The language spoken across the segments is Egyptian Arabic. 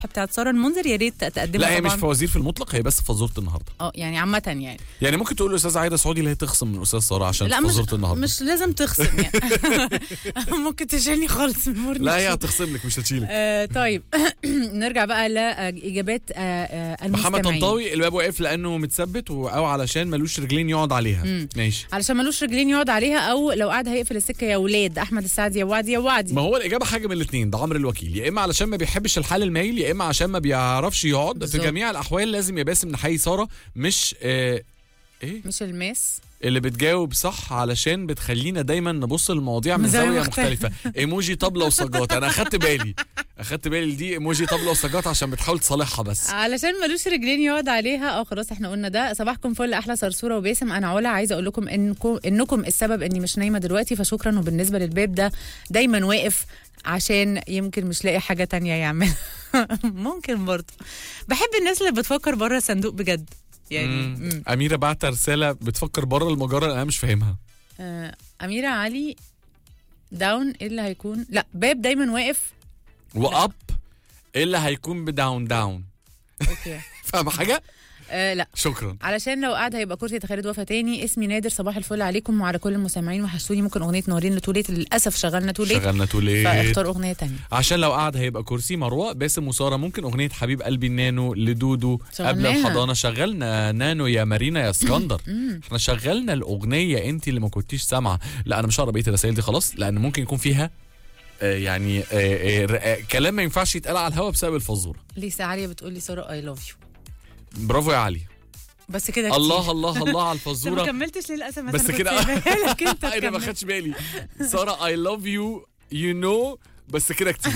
بتاعت ساره المنذر يا ريت تقدمها لا هي مش طبعاً. فوازير في المطلق هي بس فزوره النهارده اه يعني عامه يعني يعني ممكن تقول لاستاذ عايده سعودي اللي هي تخصم من استاذ ساره عشان لا مش فزوره النهارده مش لازم تخصم يعني ممكن تشيلني خالص من المورنينج لا هي شو. هتخصم لك مش هتشيلك آه طيب نرجع بقى لاجابات آه آه محمد المستمعين طنطاوي الباب واقف لانه متثبت و- او علشان ملوش رجلين يقعد عليها ماشي علشان ملوش رجلين يقعد عليها او لو قعد هيقفل السكه يا ولاد احمد السعد يا وعدي يا وعدي ما هو الاجابه حاجه من الاثنين ده عمرو الوكيل يا اما علشان ما بيحبش الحال المايل يا اما عشان ما بيعرفش يقعد في بالظبط. جميع الاحوال لازم يا باسم نحيي ساره مش آه ايه مش الماس اللي بتجاوب صح علشان بتخلينا دايما نبص للمواضيع من من زاوية زاويه مختلفة. مختلفه ايموجي طبله وسجات انا اخدت بالي اخدت بالي دي ايموجي طبله وسجات عشان بتحاول تصالحها بس علشان ملوش رجلين يقعد عليها اه خلاص احنا قلنا ده صباحكم فل احلى صرصوره وباسم انا علا عايزه اقول لكم انكم انكم السبب اني مش نايمه دلوقتي فشكرا وبالنسبه للباب ده دايما واقف عشان يمكن مش لاقي حاجه تانية يعمل ممكن برضه بحب الناس اللي بتفكر بره الصندوق بجد يعني مم. مم. اميره بعت رساله بتفكر بره المجره اللي انا مش فاهمها آه اميره علي داون ايه اللي هيكون لا باب دايما واقف واب ايه اللي هيكون بداون داون اوكي فاهم حاجه آه لا شكرا علشان لو قعد هيبقى كرسي خالد وفا تاني اسمي نادر صباح الفل عليكم وعلى كل المستمعين وحشتوني ممكن اغنيه نورين لتوليت للاسف شغلنا توليت شغلنا توليت فاختار اغنيه تانية عشان لو قعد هيبقى كرسي مروه باسم وساره ممكن اغنيه حبيب قلبي النانو لدودو قبل شغلناها. الحضانه شغلنا نانو يا مارينا يا اسكندر احنا شغلنا الاغنيه انت اللي ما كنتيش سامعه لا انا مش هقرا بقيه الرسائل دي خلاص لان ممكن يكون فيها آه يعني آه آه آه كلام ما ينفعش يتقال على الهوا بسبب الفزوره ليسا عاليه بتقول لي ساره اي لاف يو برافو يا علي بس كده كتير. الله الله الله على انت ما الفزوره كملتش للاسف بس أنا كنت كده- سايباها لك انت انا ما تكمل. خدش بالي ساره اي لاف يو يو نو بس كده كتير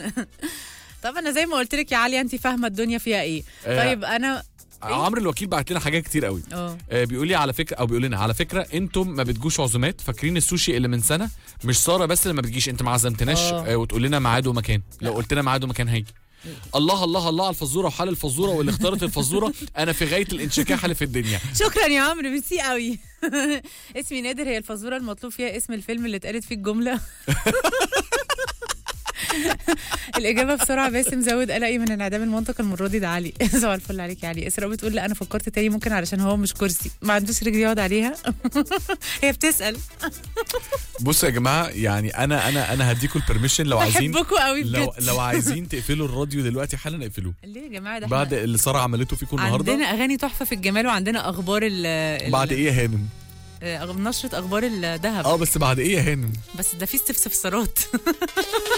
طب انا زي ما قلت لك يا عليا انت فاهمه الدنيا فيها ايه آه. طيب انا عمرو الوكيل بعت لنا حاجات كتير قوي اه آه، بيقول لي على فكره او بيقول لنا على فكره انتم ما بتجوش عزومات فاكرين السوشي اللي من سنه مش ساره بس اللي ما بتجيش انت ما عزمتناش آه. آه، وتقول لنا ميعاد ومكان لو قلت لنا ميعاد ومكان هيجي الله الله الله على الفزوره وحال الفزوره واللي اختارت الفزوره انا في غايه الانشكاح اللي في الدنيا شكرا يا عمرو ميرسي قوي اسمي نادر هي الفزوره المطلوب فيها اسم الفيلم اللي اتقالت فيه الجمله الإجابة بسرعة باسم زود قلقي من انعدام المنطق المرة دي ده علي صباح الفل عليك يا علي إسراء بتقول لا أنا فكرت تاني ممكن علشان هو مش كرسي ما عندوش رجل يقعد عليها هي بتسأل بصوا يا جماعه يعني انا انا انا هديكم البرميشن لو عايزين بحبكم قوي لو بجد لو عايزين تقفلوا الراديو دلوقتي حالا اقفلوه ليه يا جماعة ده بعد إحنا اللي ساره عملته فيكم النهارده عندنا أغاني تحفة في الجمال وعندنا أخبار ال ال- بعد ايه يا هانم آه، نشرة أخبار الذهب اه بس بعد ايه يا هانم بس ده في استفسارات